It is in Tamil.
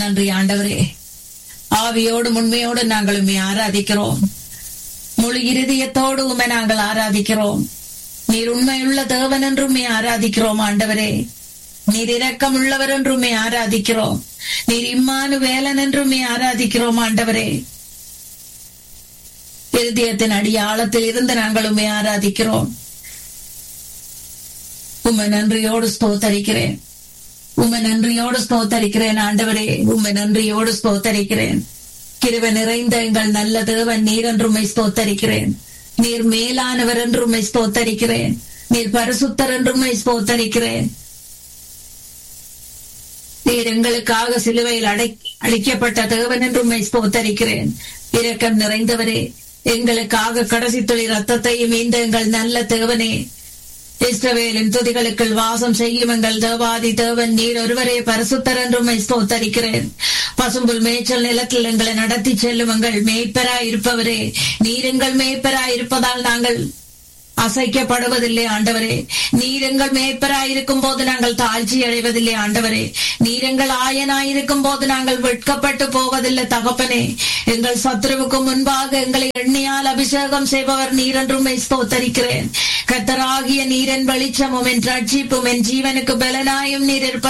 நன்றி ஆண்டவரே ஆவியோடு உண்மையோடு நாங்கள் உண்மை ஆராதிக்கிறோம் முழு இருதயத்தோடு உண்மை நாங்கள் ஆராதிக்கிறோம் நீர் உண்மையுள்ள தேவன் என்றும் உம்மை ஆராதிக்கிறோம் ஆண்டவரே நீர் இரக்கம் உள்ளவர் என்றும் உம்மை ஆராதிக்கிறோம் நீர் இம்மானு வேலன் என்றும் உம்மை ஆராதிக்கிறோம் ஆண்டவரே இருதயத்தின் அடியாளத்தில் இருந்து நாங்கள் உண்மை ஆராதிக்கிறோம் உண்மை நன்றியோடு ஸ்தோத்தரிக்கிறேன் உண்மை நன்றியோடு ஸ்தோத்தரிக்கிறேன் ஆண்டவரே உண்மை நன்றியோடு ஸ்தோத்தரிக்கிறேன் கிருபை நிறைந்த எங்கள் நல்ல தேவன் நீர் என்று உம்மை ஸ்தோத்தரிக்கிறேன் நீர் மேலானவர் என்று உம்மை ஸ்தோத்தரிக்கிறேன் நீர் பரிசுத்தர் என்று உம்மை ஸ்தோத்தரிக்கிறேன் நீர் எங்களுக்காக சிலுவையில் அடை அடிக்கப்பட்ட தேவன் என்று உம்மை ஸ்தோத்தரிக்கிறேன் இரக்கம் நிறைந்தவரே எங்களுக்காக கடைசி துளி ரத்தத்தையும் இந்த எங்கள் நல்ல தேவனே இஸ்ரவேலின் துதிகளுக்குள் வாசம் செய்யும் எங்கள் தேவாதி தேவன் நீர் ஒருவரே பரிசுத்தர் என்று உம்மை ஸ்தோத்தரிக்கிறேன் பசும்புல் மேய்ச்சல் நிலத்தில் எங்களை நடத்தி செல்லும் எங்கள் மேய்ப்பராய் இருப்பவரே நீர் எங்கள் மேய்ப்பராய் இருப்பதால் நாங்கள் அசைக்கப்படுவதில்லை ஆண்டவரே நீர் எங்கள் மேய்ப்பராய் இருக்கும் போது நாங்கள் தாழ்ச்சி அடைவதில்லை ஆண்டவரே நீர் எங்கள் ஆயனாய் இருக்கும் போது நாங்கள் வெட்கப்பட்டு போவதில்லை தகப்பனே எங்கள் சத்ருவுக்கு முன்பாக எங்களை எண்ணியால் அபிஷேகம் செய்பவர் நீர் என்றும் ஸ்தோத்தரிக்கிறேன் கத்தராகிய நீரின் வெளிச்சமும் என் ரட்சிப்பும் என் ஜீவனுக்கு பலனாயும் நீர் இருப்ப